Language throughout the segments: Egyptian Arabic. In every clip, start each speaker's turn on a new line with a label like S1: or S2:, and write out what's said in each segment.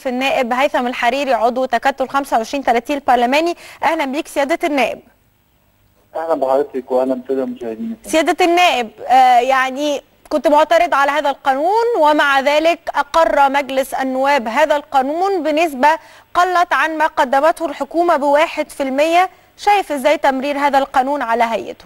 S1: النائب هيثم الحريري عضو تكتل 25 30 البرلماني اهلا بيك سياده النائب
S2: اهلا بحضرتك واهلا بالساده المشاهدين
S1: سياده النائب آه يعني كنت معترض على هذا القانون ومع ذلك اقر مجلس النواب هذا القانون بنسبه قلت عن ما قدمته الحكومه بواحد في المية شايف ازاي تمرير هذا القانون على هيئته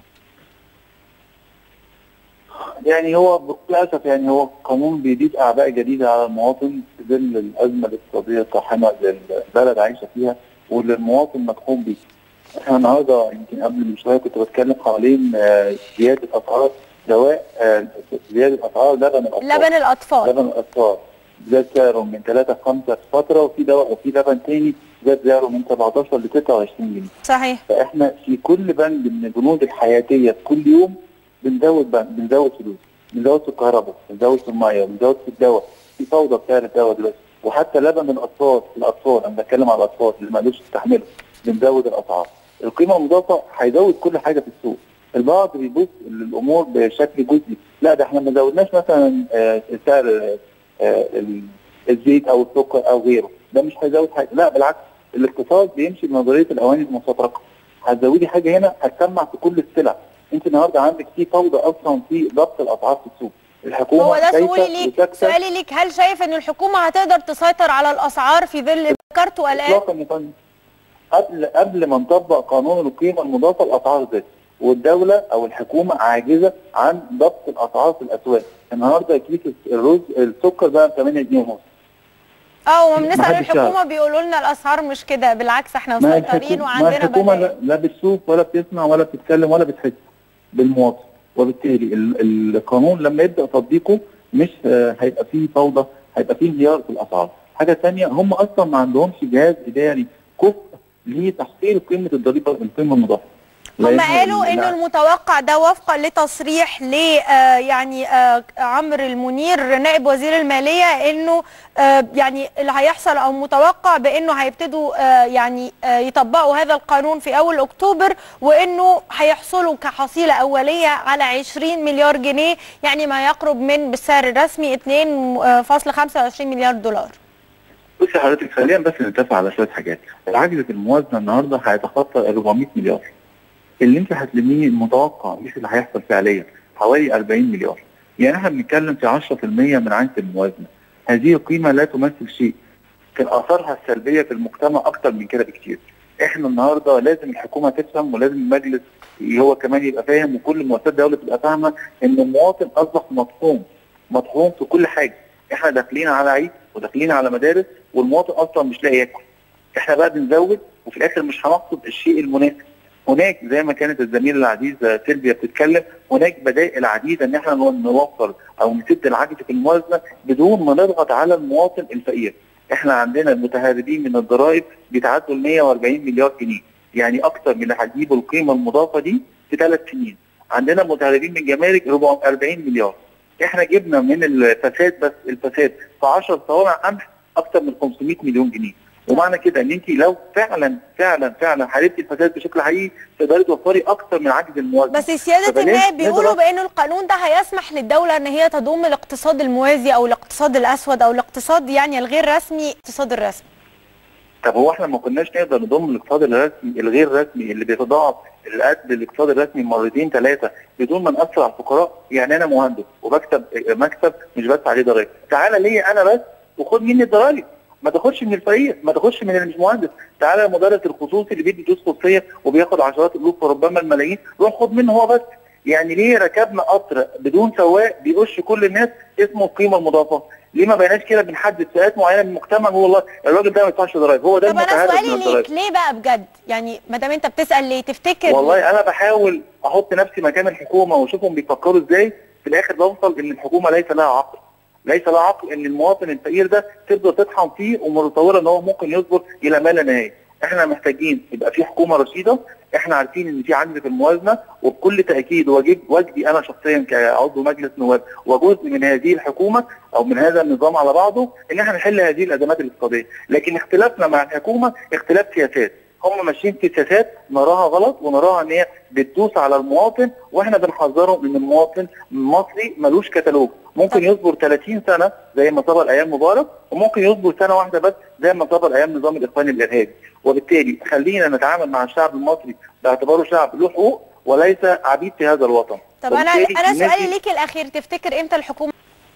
S2: يعني هو بكل اسف يعني هو قانون بيضيف اعباء جديده على المواطن في ظل الازمه الاقتصاديه الطاحنه اللي البلد عايشه فيها واللي المواطن مدخول بيه. احنا النهارده يمكن قبل من شويه كنت بتكلم حوالين زياده اسعار دواء زياده اسعار لبن الاطفال
S1: لبن الاطفال
S2: لبن الاطفال زاد سعره من 3 ل 5 في فتره وفي دواء وفي لبن تاني زاد سعره من 17 ل 26 جنيه
S1: صحيح
S2: فاحنا في كل بند من البنود الحياتيه في كل يوم بنزود بند بنزود فلوس بنزود في الكهرباء بنزود في الميه بنزود في الدواء في فوضى في سعر الدواء دلوقتي وحتى لبن الاطفال الاطفال انا بتكلم على الاطفال اللي ما قدروش يستحملوا بنزود الاسعار القيمه المضافه هيزود كل حاجه في السوق البعض بيبص للامور بشكل جزئي لا ده احنا ما زودناش مثلا آه سعر آه الزيت او السكر او غيره ده مش هيزود حاجه لا بالعكس الاقتصاد بيمشي بنظريه الاواني المستطرقه هتزودي حاجه هنا هتسمع في كل السلع انت النهارده عندك في فوضى اصلا في ضبط الاسعار في السوق الحكومه
S1: هو ده سؤالي ليك سؤالي ليك هل شايف ان الحكومه هتقدر تسيطر على الاسعار في ظل ذكرته الان؟
S2: اطلاقا يا فندم قبل قبل ما نطبق قانون القيمه المضافه الاسعار زادت والدوله او الحكومه عاجزه عن ضبط الاسعار في الاسواق النهارده كيس الرز السكر بقى ب 8 جنيه ونص
S1: اه وما بنسال الحكومه بيقولوا لنا الاسعار مش كده بالعكس احنا مسيطرين وعندنا
S2: ما الحكومه لا, لا بتشوف ولا بتسمع ولا بتتكلم ولا بتحس بالمواطن وبالتالي القانون لما يبدا تطبيقه مش هيبقى فيه فوضى هيبقى فيه انهيار في الاسعار حاجه ثانيه هم اصلا ما عندهمش جهاز اداري كفء لتحصيل قيمه الضريبه القيمه المضافه
S1: هم قالوا انه المتوقع ده وفقا لتصريح ل يعني عمرو المنير نائب وزير الماليه انه يعني اللي هيحصل او متوقع بانه هيبتدوا يعني يطبقوا هذا القانون في اول اكتوبر وانه هيحصلوا كحصيله اوليه على 20 مليار جنيه يعني ما يقرب من بالسعر الرسمي 2.25 مليار دولار.
S2: بصي حضرتك خلينا بس نتفق على شويه حاجات، العجز في الموازنه النهارده هيتخطى 400 مليار. اللي انت هتلميه المتوقع مش اللي هيحصل فعليا حوالي 40 مليار يعني احنا بنتكلم في 10% من عجز الموازنه هذه القيمه لا تمثل شيء كان اثارها السلبيه في المجتمع اكتر من كده بكتير احنا النهارده لازم الحكومه تفهم ولازم المجلس هو كمان يبقى فاهم وكل مؤسسات الدوله تبقى فاهمه ان المواطن اصبح مطحون مطحون في كل حاجه احنا داخلين على عيد وداخلين على مدارس والمواطن اصلا مش لاقي ياكل احنا بقى بنزود وفي الاخر مش هنقصد الشيء المناسب هناك زي ما كانت الزميله العزيزه سيلفيا بتتكلم هناك بدائل عديده ان احنا نوفر او نسد العجز في الموازنه بدون ما نضغط على المواطن الفقير. احنا عندنا المتهربين من الضرائب بيتعدوا ال 140 مليار جنيه، يعني اكثر من اللي هتجيبوا القيمه المضافه دي في ثلاث سنين. عندنا متهربين من الجمارك 440 مليار. احنا جبنا من الفساد بس الفساد في 10 صوامع قمح اكثر من 500 مليون جنيه. ومعنى كده ان انت لو فعلا فعلا فعلا حاربتي الفساد بشكل حقيقي تقدري توفري اكتر من عجز الموازنه
S1: بس سياده النائب بيقولوا بان القانون ده هيسمح للدوله ان هي تضم الاقتصاد الموازي او الاقتصاد الاسود او الاقتصاد يعني الغير رسمي الاقتصاد الرسمي
S2: طب هو احنا ما كناش نقدر نضم الاقتصاد الرسمي الغير رسمي اللي بيتضاعف قد الاقتصاد الرسمي مرتين ثلاثه بدون ما ناثر على الفقراء يعني انا مهندس وبكتب مكتب مش بس عليه ضرائب تعالى ليا انا بس وخد مني الضرايب ما تاخدش من الفقير ما تاخدش من اللي مش مهندس تعالى المدرس الخصوصي اللي بيدي دروس خصوصيه وبياخد عشرات الالوف وربما الملايين روح خد منه هو بس يعني ليه ركبنا قطر بدون سواق بيقش كل الناس اسمه القيمه المضافه ليه ما بقيناش كده بنحدد فئات معينه من المجتمع هو والله الراجل ده ما يدفعش ضرايب هو ده
S1: طب انا سؤالي ليك ليه بقى بجد يعني ما دام انت بتسال ليه تفتكر
S2: والله انا بحاول احط نفسي مكان الحكومه واشوفهم بيفكروا ازاي في الاخر بوصل ان الحكومه ليس لها عقل ليس له عقل ان المواطن الفقير ده تفضل تطحن فيه ومتصوره ان هو ممكن يصبر الى ما لا نهايه. احنا محتاجين يبقى في حكومه رشيده، احنا عارفين ان في عجز في الموازنه وبكل تاكيد واجب واجبي انا شخصيا كعضو مجلس نواب وجزء من هذه الحكومه او من هذا النظام على بعضه ان احنا نحل هذه الازمات الاقتصاديه، لكن اختلافنا مع الحكومه اختلاف سياسات، هم ماشيين في سياسات نراها غلط ونراها ان هي بتدوس على المواطن واحنا بنحذرهم ان المواطن المصري ملوش كتالوج ممكن يصبر 30 سنه زي ما صبر ايام مبارك وممكن يصبر سنه واحده بس زي ما صبر ايام نظام الاخوان الارهابي وبالتالي خلينا نتعامل مع الشعب المصري باعتباره شعب له حقوق وليس عبيد في هذا الوطن
S1: طب انا انا سؤالي ليك الاخير تفتكر امتى الحكومه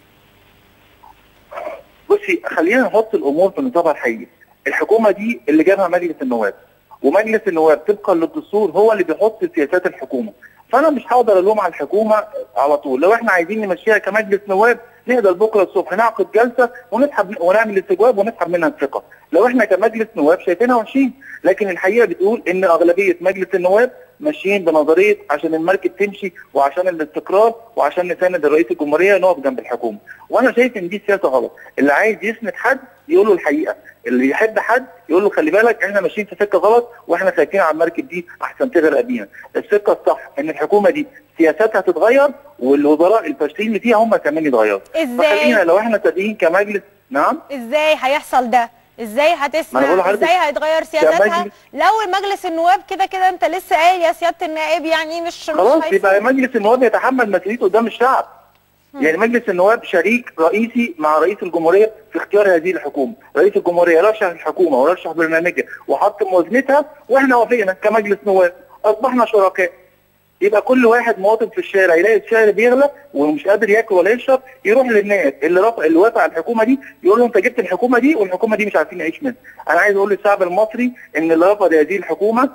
S2: بصي خلينا نحط الامور في نصابها الحقيقي الحكومه دي اللي جابها مجلس النواب ومجلس النواب طبقا للدستور هو اللي بيحط سياسات الحكومه فانا مش هقدر الوم على الحكومه على طول لو احنا عايزين نمشيها كمجلس نواب نقدر بكره الصبح نعقد جلسه ونسحب ونعمل استجواب ونسحب منها الثقه لو احنا كمجلس نواب شايفينها وحشين لكن الحقيقه بتقول ان اغلبيه مجلس النواب ماشيين بنظريه عشان المركب تمشي وعشان الاستقرار وعشان نساند الرئيس الجمهوريه نقف جنب الحكومه وانا شايف ان دي سياسه غلط اللي عايز يسند حد يقول له الحقيقه اللي يحب حد يقول له خلي بالك احنا ماشيين في سكه غلط واحنا خايفين على المركب دي احسن تغرق بينا السكه الصح ان الحكومه دي سياساتها تتغير والوزراء الفاشلين اللي فيها هم كمان يتغيروا
S1: ازاي
S2: فخلينا لو احنا صادقين كمجلس نعم
S1: ازاي هيحصل ده ازاي
S2: ما أنا بقول
S1: هتسمع
S2: لحضرتك
S1: ازاي هيتغير سياساتها
S2: كمجلس-
S1: لو المجلس النواب كده كده انت لسه قايل يا سياده النائب يعني مش
S2: خلاص
S1: مش
S2: يبقى
S1: هيفوت.
S2: مجلس النواب يتحمل مسؤوليته قدام الشعب يعني مجلس النواب شريك رئيسي مع رئيس الجمهوريه في اختيار هذه الحكومه، رئيس الجمهوريه رشح الحكومه ورشح برنامجها وحط موازنتها واحنا وافقنا كمجلس نواب اصبحنا شركاء. يبقى كل واحد مواطن في الشارع يلاقي السعر بيغلى ومش قادر ياكل ولا يشرب يروح للناس اللي رفع اللي وافق على الحكومه دي يقول له انت جبت الحكومه دي والحكومه دي مش عارفين نعيش منها. انا عايز اقول للشعب المصري ان اللي رفض هذه الحكومه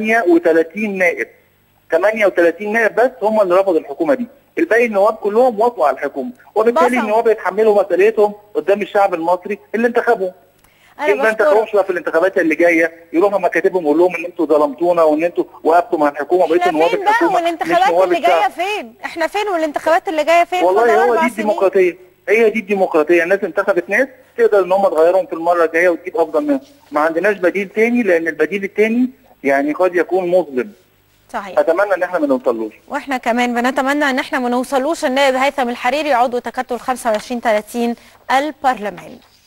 S2: 38 نائب 38 نائب بس هم اللي رفضوا الحكومه دي الباقي النواب كلهم وافقوا على الحكومه وبالتالي
S1: بصم.
S2: النواب يتحملوا مسؤوليتهم قدام الشعب المصري اللي انتخبهم
S1: انا
S2: ما
S1: بشكرك
S2: انتخبهمش بقى في الانتخابات اللي جايه يروحوا مكاتبهم يقول لهم ان انتوا ظلمتونا وان انتوا وقفتوا مع الحكومه وبقيتوا
S1: احنا
S2: نواب
S1: فين بقى
S2: الحكومه مش
S1: والانتخابات
S2: نواب
S1: اللي جايه
S2: الشعب.
S1: فين احنا فين والانتخابات اللي جايه فين فاضل
S2: والله هو
S1: أربع
S2: دي
S1: سنين.
S2: الديمقراطيه هي دي الديمقراطيه الناس انتخبت ناس تقدر ان هم تغيرهم في المره الجايه وتجيب افضل منهم ما عندناش بديل تاني لان البديل التاني يعني قد يكون مظلم
S1: صحيح
S2: اتمنى ان احنا ما نوصلوش
S1: واحنا كمان بنتمنى ان احنا ما نوصلوش النائب هيثم الحريري عضو تكتل 25 30 البرلمان